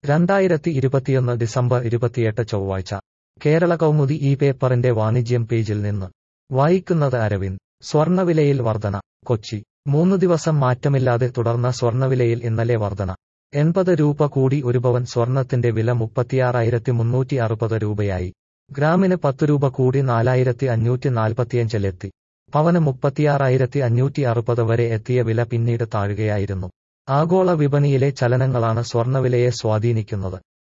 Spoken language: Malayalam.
രണ്ടായിരത്തി ഇരുപത്തിയൊന്ന് ഡിസംബർ ഇരുപത്തിയെട്ട് ചൊവ്വാഴ്ച കേരള കൗമുദി ഈ പേപ്പറിന്റെ വാണിജ്യം പേജിൽ നിന്ന് വായിക്കുന്നത് അരവിന്ദ് സ്വർണവിലയിൽ വർധന കൊച്ചി മൂന്ന് ദിവസം മാറ്റമില്ലാതെ തുടർന്ന സ്വർണവിലയിൽ ഇന്നലെ വർധന എൺപത് രൂപ കൂടി ഒരു പവൻ സ്വർണത്തിന്റെ വില മുപ്പത്തിയാറായിരത്തി മുന്നൂറ്റി അറുപത് രൂപയായി ഗ്രാമിന് പത്ത് രൂപ കൂടി നാലായിരത്തി അഞ്ഞൂറ്റി നാൽപ്പത്തിയഞ്ചിലെത്തി പവന് മുപ്പത്തിയാറായിരത്തി അഞ്ഞൂറ്റി അറുപത് വരെ എത്തിയ വില പിന്നീട് താഴുകയായിരുന്നു ആഗോള വിപണിയിലെ ചലനങ്ങളാണ് സ്വർണവിലയെ സ്വാധീനിക്കുന്നത്